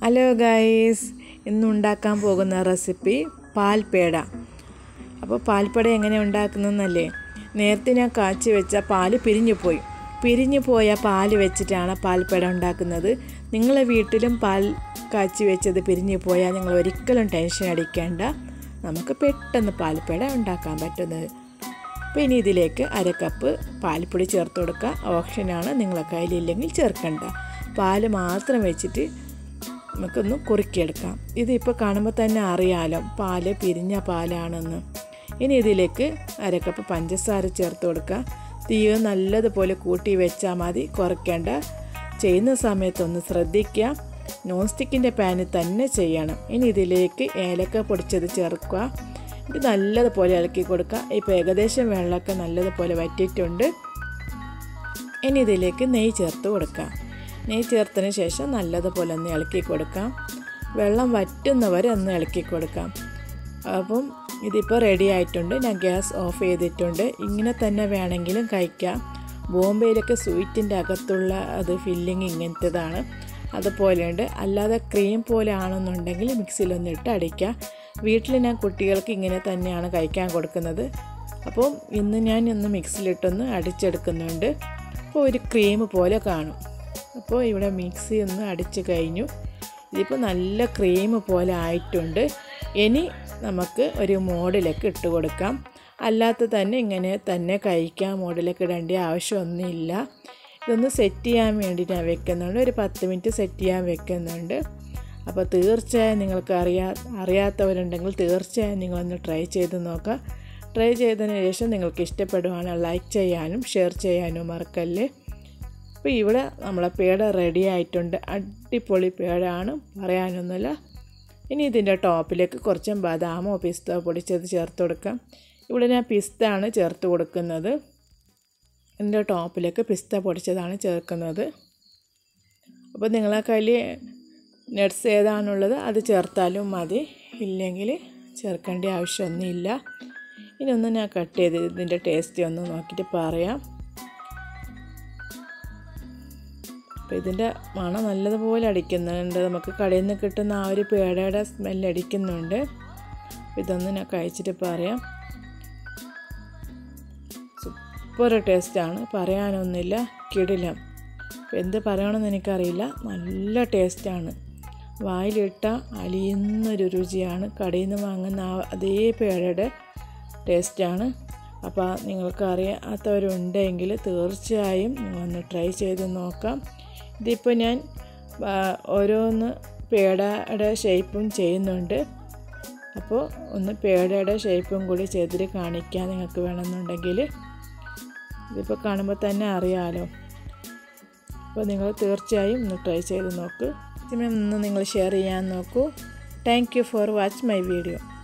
hello guys ഇന്ന് ഉണ്ടാക്കാൻ പോകുന്ന റെസിപ്പി പാൽപേട അപ്പോൾ പാൽപ്പേട എങ്ങനെ ഉണ്ടാക്കുന്നതെന്നല്ലേ നേരത്തെ ഞാൻ കാച്ചി വെച്ച പാല് പിരിഞ്ഞു പോയി പിരിഞ്ഞു പോയ പാല് വെച്ചിട്ടാണ് പാൽപ്പേട ഉണ്ടാക്കുന്നത് നിങ്ങളെ വീട്ടിലും പാൽ കാച്ചി വെച്ചത് പിരിഞ്ഞു പോയാൽ നിങ്ങൾ ഒരിക്കലും ടെൻഷൻ അടിക്കേണ്ട നമുക്ക് പെട്ടെന്ന് പാൽപ്പേട ഉണ്ടാക്കാൻ പറ്റുന്നത് അപ്പോൾ ഇനി ഇതിലേക്ക് അര കപ്പ് പാൽപ്പൊടി ചേർത്ത് കൊടുക്കുക ഓപ്ഷനാണ് നിങ്ങളെ കയ്യിലില്ലെങ്കിൽ ചേർക്കണ്ട പാല് മാത്രം വെച്ചിട്ട് നമുക്കൊന്ന് കുറുക്കിയെടുക്കാം ഇതിപ്പോൾ കാണുമ്പോൾ തന്നെ അറിയാലോ പാല് പിരിഞ്ഞ പാലാണെന്ന് ഇനി ഇതിലേക്ക് അര കപ്പ് പഞ്ചസാര ചേർത്ത് കൊടുക്കുക തീയ നല്ലതുപോലെ കൂട്ടി വെച്ചാൽ മതി കുറയ്ക്കേണ്ട ചെയ്യുന്ന സമയത്തൊന്ന് ശ്രദ്ധിക്കുക നോൺ സ്റ്റിക്കിൻ്റെ പാനിൽ തന്നെ ചെയ്യണം ഇനി ഇതിലേക്ക് ഏലക്ക പൊടിച്ചത് ചേർക്കുക ഇത് നല്ലതുപോലെ ഇളക്കി കൊടുക്കുക ഇപ്പോൾ ഏകദേശം വെള്ളമൊക്കെ നല്ലതുപോലെ വറ്റിയിട്ടുണ്ട് ഇനി ഇതിലേക്ക് നെയ്യ് ചേർത്ത് കൊടുക്കുക നെയ്യ് ചേർത്തതിന് ശേഷം നല്ലതുപോലെ ഒന്ന് ഇളക്കി കൊടുക്കാം വെള്ളം വറ്റുന്നവരെ ഒന്ന് ഇളക്കി കൊടുക്കാം അപ്പം ഇതിപ്പോൾ റെഡി ആയിട്ടുണ്ട് ഞാൻ ഗ്യാസ് ഓഫ് ചെയ്തിട്ടുണ്ട് ഇങ്ങനെ തന്നെ വേണമെങ്കിലും കഴിക്കാം ബോംബെയിലൊക്കെ സ്വീറ്റിൻ്റെ അകത്തുള്ള അത് ഫില്ലിങ് ഇങ്ങനത്തേതാണ് അതുപോലെയുണ്ട് അല്ലാതെ ക്രീം പോലെ ആണെന്നുണ്ടെങ്കിൽ മിക്സിയിലൊന്ന് ഇട്ട് അടിക്കുക വീട്ടിൽ ഞാൻ കുട്ടികൾക്ക് ഇങ്ങനെ തന്നെയാണ് കഴിക്കാൻ കൊടുക്കുന്നത് അപ്പോൾ ഇന്ന് ഞാൻ ഒന്ന് മിക്സിയിലിട്ടൊന്ന് അടിച്ചെടുക്കുന്നുണ്ട് അപ്പോൾ ഒരു ക്രീം പോലെ കാണും അപ്പോൾ ഇവിടെ മിക്സി ഒന്ന് അടിച്ച് കഴിഞ്ഞു ഇതിപ്പോൾ നല്ല ക്രീം പോലെ ആയിട്ടുണ്ട് ഇനി നമുക്ക് ഒരു മോഡിലേക്ക് ഇട്ട് കൊടുക്കാം അല്ലാത്ത തന്നെ ഇങ്ങനെ തന്നെ കഴിക്കാൻ മോഡിലേക്ക് ഇടേണ്ട ആവശ്യമൊന്നുമില്ല ഇതൊന്ന് സെറ്റ് ചെയ്യാൻ വേണ്ടി ഞാൻ വെക്കുന്നുണ്ട് ഒരു പത്ത് മിനിറ്റ് സെറ്റ് ചെയ്യാൻ വെക്കുന്നുണ്ട് അപ്പോൾ തീർച്ചയായും നിങ്ങൾക്ക് അറിയാ അറിയാത്തവരുണ്ടെങ്കിൽ തീർച്ചയായും നിങ്ങളൊന്ന് ട്രൈ ചെയ്ത് നോക്കുക ട്രൈ ചെയ്തതിന് ശേഷം നിങ്ങൾക്ക് ഇഷ്ടപ്പെടുവാണെങ്കിൽ ലൈക്ക് ചെയ്യാനും ഷെയർ ചെയ്യാനും മറക്കല്ലേ അപ്പോൾ ഇവിടെ നമ്മളെ പേട റെഡി ആയിട്ടുണ്ട് അടിപൊളി പേടാണ് പറയാനൊന്നുമില്ല ഇനി ഇതിൻ്റെ ടോപ്പിലേക്ക് കുറച്ച് ബദാമോ പിസ്ത പൊടിച്ചത് ചേർത്ത് കൊടുക്കാം ഇവിടെ ഞാൻ പിസ്തയാണ് ചേർത്ത് കൊടുക്കുന്നത് ഇതിൻ്റെ ടോപ്പിലേക്ക് പിസ്ത പൊടിച്ചതാണ് ചേർക്കുന്നത് അപ്പോൾ നിങ്ങളെ കയ്യിൽ നട്ട്സ് ഏതാണുള്ളത് അത് ചേർത്താലും മതി ഇല്ലെങ്കിൽ ചേർക്കേണ്ട ആവശ്യമൊന്നുമില്ല ഇനി ഒന്ന് ഞാൻ കട്ട് ചെയ്ത് ഇതിൻ്റെ ടേസ്റ്റ് ഒന്ന് നോക്കിയിട്ട് പറയാം അപ്പോൾ ഇതിൻ്റെ മണം നല്ലതുപോലെ അടിക്കുന്നുണ്ട് നമുക്ക് കടയിൽ നിന്ന് കിട്ടുന്ന ആ ഒരു പേടയുടെ സ്മെല്ല് അടിക്കുന്നുണ്ട് ഇതൊന്ന് ഞാൻ കഴിച്ചിട്ട് പറയാം സൂപ്പർ ടേസ്റ്റാണ് പറയാനൊന്നുമില്ല കിടിലം എന്ത് പറയണമെന്ന് എനിക്കറിയില്ല നല്ല ടേസ്റ്റാണ് വായിലിട്ട അലിയുന്നൊരു രുചിയാണ് കടയിൽ നിന്ന് വാങ്ങുന്ന ആ അതേ പേടയുടെ ടേസ്റ്റാണ് അപ്പോൾ നിങ്ങൾക്ക് അറിയാത്തവരുണ്ടെങ്കിൽ തീർച്ചയായും നിങ്ങളൊന്ന് ട്രൈ ചെയ്ത് നോക്കാം ഇതിപ്പോൾ ഞാൻ ഓരോന്ന് പേടയുടെ ഷേപ്പും ചെയ്യുന്നുണ്ട് അപ്പോൾ ഒന്ന് പേടയുടെ ഷേപ്പും കൂടി ചെയ്തിട്ട് കാണിക്കാൻ നിങ്ങൾക്ക് വേണമെന്നുണ്ടെങ്കിൽ ഇതിപ്പോൾ കാണുമ്പോൾ തന്നെ അറിയാമല്ലോ അപ്പോൾ നിങ്ങൾ തീർച്ചയായും ഒന്ന് ട്രൈ ചെയ്ത് നോക്ക് മാക്സിമം ഒന്ന് നിങ്ങൾ ഷെയർ ചെയ്യാൻ നോക്കൂ thank you for watch my video